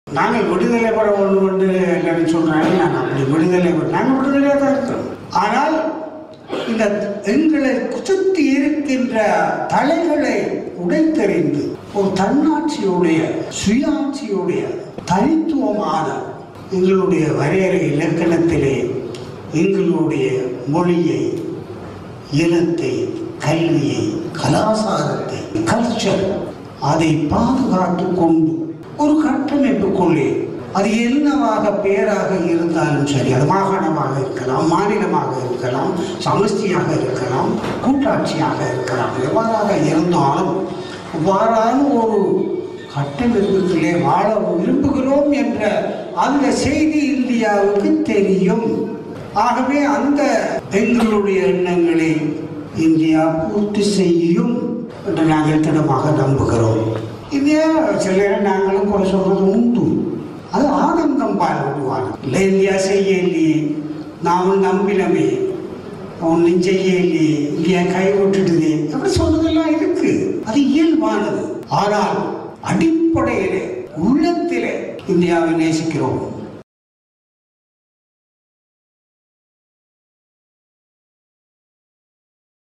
நாங்கள் விடுதலை பெற வேண்டும் என்று எல்லாரும் சொல்றாங்க நான் அப்படி விடுதலை பெற நாங்கள் விடுதலையாக தான் இருக்கிறோம் ஆனால் இந்த எங்களை சுற்றி இருக்கின்ற தலைகளை உடைத்தெறிந்து ஒரு தன்னாட்சியுடைய சுயாட்சியுடைய தனித்துவமான எங்களுடைய வரையறை இலக்கணத்திலே எங்களுடைய மொழியை இனத்தை கல்வியை கலாசாரத்தை கல்ச்சர் அதை பாதுகாத்து கொண்டு ஒரு கட்டமைப்புக்குள்ளே அது என்னவாக பேராக இருந்தாலும் சரி அது மாகாணமாக இருக்கலாம் மாநிலமாக இருக்கலாம் சமஷ்டியாக இருக்கலாம் கூட்டாட்சியாக இருக்கலாம் எவ்வாறாக இருந்தாலும் இவ்வாறான ஒரு கட்டமைப்புகளே வாழ விரும்புகிறோம் என்ற அந்த செய்தி இந்தியாவுக்கு தெரியும் ஆகவே அந்த எங்களுடைய எண்ணங்களை இந்தியா பூர்த்தி செய்யும் என்று நாங்கள் திடமாக நம்புகிறோம் இந்தியா சில நேரம் நாங்களும் குறை சொல்றது உண்டு அது ஆனந்தம் பாடுவாங்க இல்லை இந்தியா செய்ய இல்லையே நாமும் நம்பினமே ஒன்றும் செய்ய இல்லையே இந்தியா கை விட்டுடுதே அப்படி சொல்றதெல்லாம் இருக்கு அது இயல்பானது ஆனால் அடிப்படையிலே உள்ளத்திலே இந்தியாவை நேசிக்கிறோம்